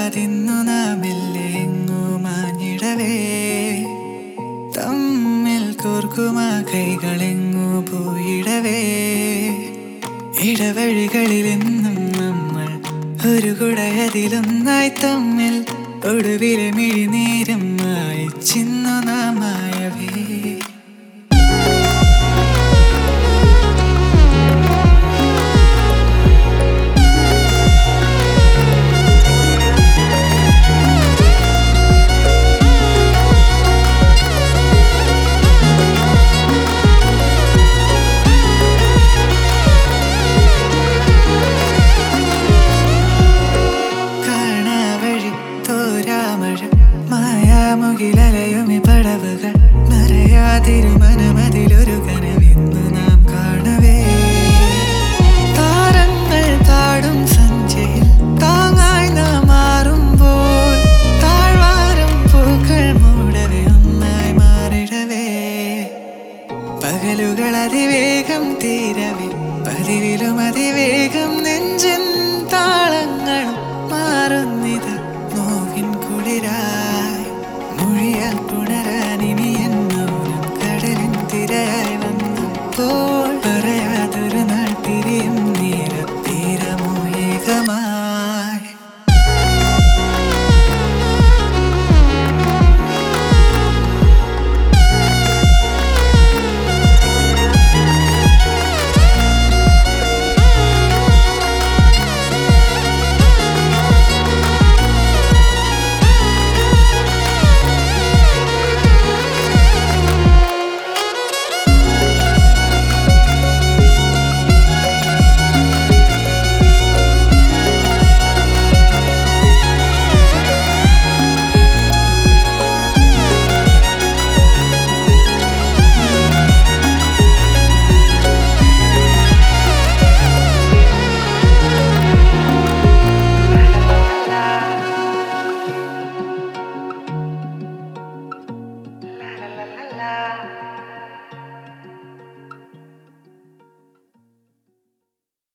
അറിയാതിന്നു നാം എങ്ങോ മാഞ്ഞിടവേ തമ്മിൽ കോർക്കുമാ കൈകളെങ്ങു പോയിടവേ ഇടവഴികളിൽ എന്നും നമ്മൾ ഒരു കുടയതിലൊന്നായി തമ്മിൽ ഒടുവിലെ മിഴിനീരം മായിച്ചിന്നു നാം മായവേ കാണാവഴി തോരാമഴ മായാമുകിലലയുമി പടവുകൾ മറയാതിരുമനമതിലൊരു കനവിന്നു നാം കാണവേ താരങ്ങൾ താടും സഞ്ചയിൽ താങ്ങായി നാം മാറുമ്പോൾ താഴ്വാരം പൂക്കൾ മൂടവേ ഒന്നായി മാറിടവേ പകലുകൾ അതിവേഗം തീരവേ പതിവിലും അതി